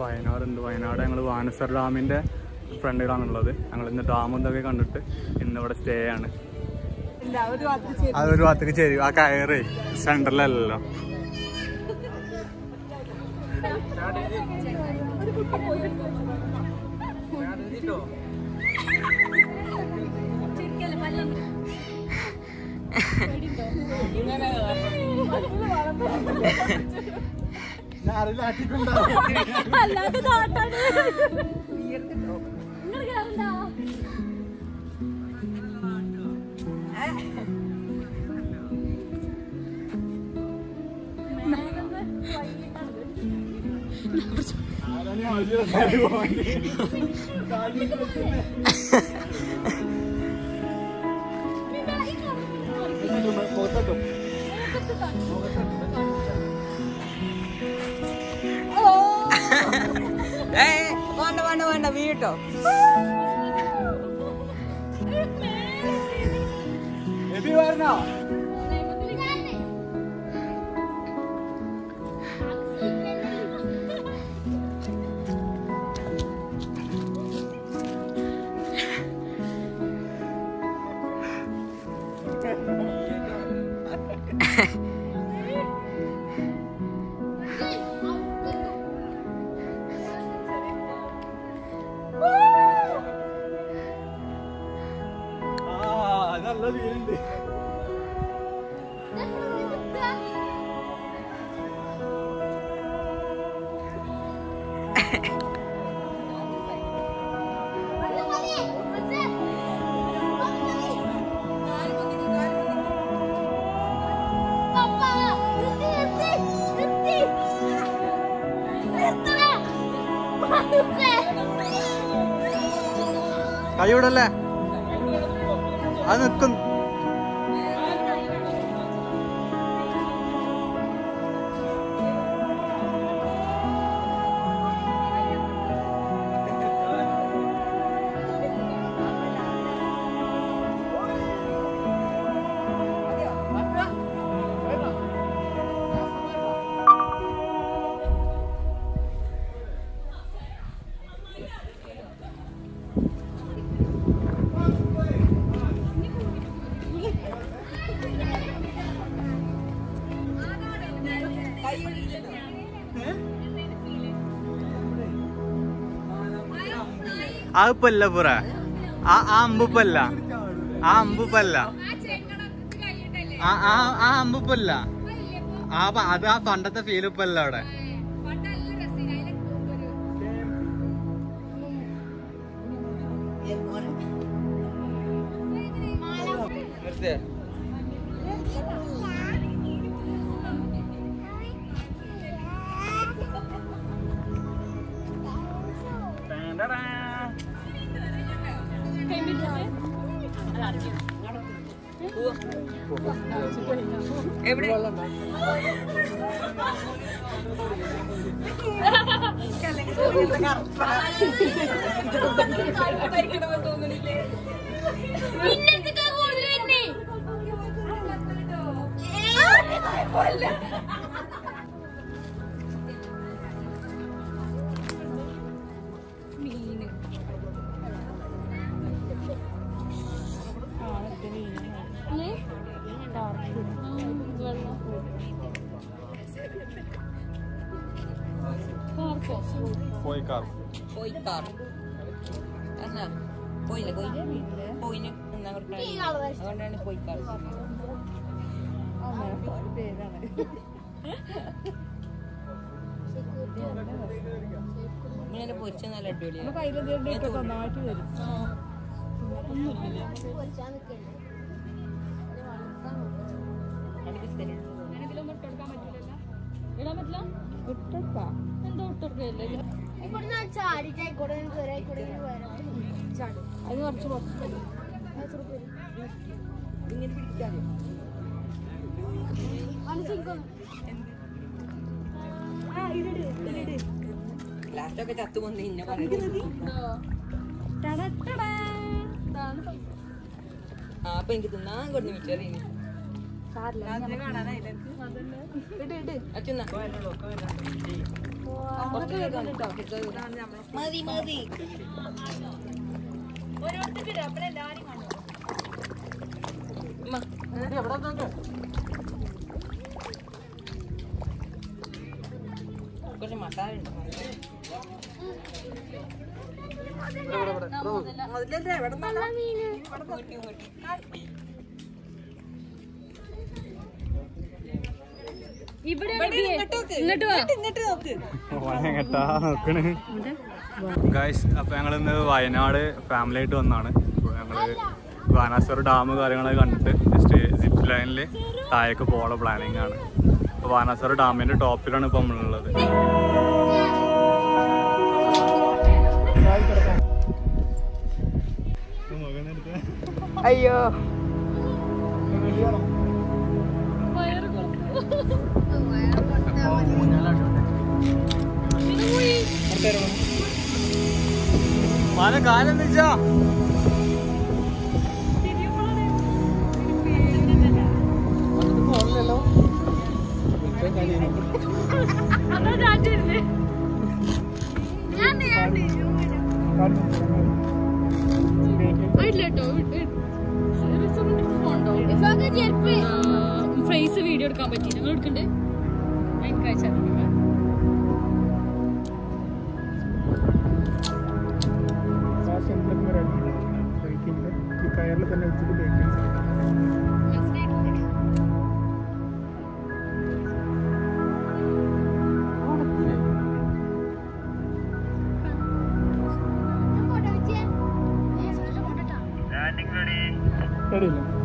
വയനാട് ഉണ്ട് വയനാട് ഞങ്ങൾ വാനസർ ഡാമിൻ്റെ ഫ്രണ്ടിലാണുള്ളത് ഞങ്ങൾ ഇന്ന് ഡാം എന്തൊക്കെ കണ്ടിട്ട് ഇന്ന് ഇവിടെ സ്റ്റേ ആണ് അതൊരു ഭാഗത്തേക്ക് ചേരും ആ കയറ് സെൻട്രലല്ലോ അല്ലാതെ കാട്ടാണ് നിങ്ങൾ കേറണ്ട വേണ്ട വേണ്ട വേണ്ട വീട്ടോ നല്ല വീടുണ്ട് കൈവിടല്ലേ അത് നിൽക്കും അതിപ്പല്ല പുറ ആ ആ അമ്പുപ്പല്ല ആ അമ്പുപ്പല്ല ആ ആ ആ അമ്പുപ്പല്ല ആ പ- അത് ആ പണ്ടത്തെ ഫീൽ ഇപ്പല്ല അവിടെ എവിടെ പോയിക്കാർ പോയിക്കാർ എന്നാ പോയില്ല പോയില്ല പോയിന് എന്നാ കൊടുക്കാൻ അതുകൊണ്ടാണ് പോയിക്കാർ ഇങ്ങനെ പൊരിച്ച നല്ല അടിപൊളിയാണ് ഇങ്ങനെ പിടിക്കാതെ ലാസ്റ്റൊക്കെ ചത്തു വന്ന് ഇന്നെ പറയുന്നത് ആ അപ്പൊ എനിക്ക് തിന്നാൻ കൊടുത്ത് മിച്ചറിയുന്നു അച്ഛനാ മതി മതി കുറച്ച് മസാല ഉണ്ട് ഇവിടെ ഇങ്ങോട്ട് വാ എങ്ങട്ടാ നോക്കണ് ഗായ്സ് അപ്പൊ ഞങ്ങൾ ഇന്ന് വയനാട് ഫാമിലി ആയിട്ട് വന്നാണ് അപ്പൊ ഞങ്ങള് ബാനാസുര ഡാം കാര്യങ്ങളൊക്കെ കണ്ടിട്ട് ജസ്റ്റ് സിപ്പ് ലൈനിൽ താഴേക്ക് പോകാനുള്ള പ്ലാനിങ് ആണ് അപ്പൊ ബാനാസുര ഡാമിന്റെ ടോപ്പിലാണ് ഇപ്പൊ നമ്മളുള്ളത് അയ്യോ മന കാലം വെച്ചാ അതാ ചാറ്റിരുന്നേ ഫേസ് വീഡിയോ എടുക്കാൻ പറ്റി നിങ്ങൾ എടുക്കണ്ടേ എനിക്ക് അയച്ചാൽ കയറിൽ തന്നെ വെച്ചിട്ട് ബേക്കിംഗ് റെഡിയില്ല